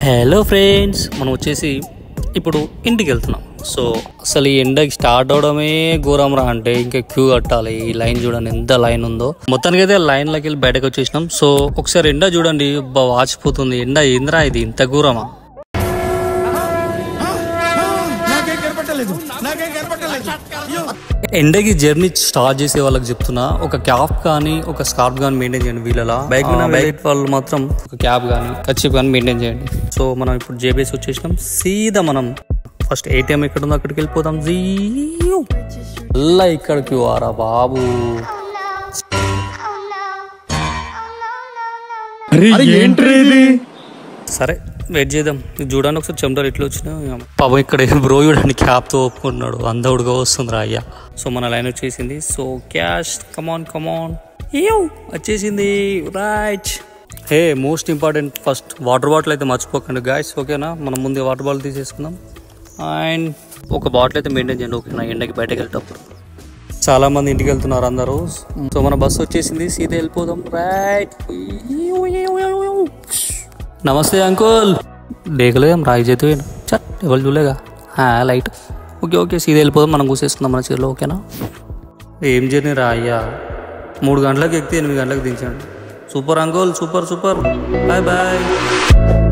hello friends మనం వచ్చేసి ఇప్పుడు ఇంటికి వెళ్తున్నాం సో అసలు ఈ ఎండకి స్టార్ట్ అవడమే ఘోరం రా అంటే ఇంకా క్యూ కట్టాలి ఈ లైన్ చూడండి ఎంత లైన్ ఉందో మొత్తానికి అయితే లైన్ లోకి వెళ్ళి బయటకు వచ్చేసినాం సో ఒకసారి ఎండ చూడండి బా వాచిపోతుంది ఎండ ఏంద్రా ఇది ఇంత ఘోరమా నాకేం కనపట్టలేదు నాకేం కనపట్టలేదు అయ్యో ఎండకి జర్నీ స్టార్ట్ చేసే వాళ్ళకి చెప్తున్నా ఒక క్యాప్ కానీ ఒక స్కార్ఫ్ కానీ మెయింటైన్ చేయండి వీళ్ళలా బైక్ మీద బైక్ వాళ్ళు మాత్రం ఒక క్యాప్ కానీ కచ్చిప్ కానీ మెయింటైన్ చేయండి సో మనం ఇప్పుడు జేబీఎస్ వచ్చేసినాం సీదా మనం ఫస్ట్ ఏటీఎం ఎక్కడ ఉందో అక్కడికి వెళ్ళిపోతాం జీయూ అల్లా ఇక్కడికి వారా బాబు అరే ఏంట్రీ ఇది సరే వెయిట్ చేద్దాం ఇది చూడండి ఒకసారి చెమటలు ఎట్లా వచ్చినా పాపం ఇక్కడ బ్రో చూడండి క్యాప్తో ఒప్పుకుంటున్నాడు అందవుడుగా వస్తుందిరా అయ్యా సో మన లైన్ వచ్చేసింది సో క్యాష్ కమాన్ కమాన్ ఏవ్ వచ్చేసింది right hey most important first water bottle అయితే మర్చిపోకండి గాయస్ ఓకేనా మనం ముందే వాటర్ బాటిల్ తీసేసుకుందాం అండ్ ఒక బాటిల్ అయితే మెయింటైన్ చేయండి ఓకేనా ఎండకి బయటకు వెళ్ళేటప్పుడు చాలా మంది ఇంటికి వెళ్తున్నారు అందరూ సో మన బస్సు వచ్చేసింది సీదా వెళ్ళిపోదాం రైట్ నమస్తే అంకుల్ డేకలేం రాయి చేతి చట్ ఎవరు చూడలేగా హా, లైట్ ఓకే ఓకే సీదా వెళ్ళిపోదాం మనం కూసేసుకుందాం మన చీరలో ఓకేనా ఏం జర్నీ రా అయ్యా మూడు గంటలకు ఎక్కితే ఎనిమిది గంటలకు దించండి super uncle super super bye bye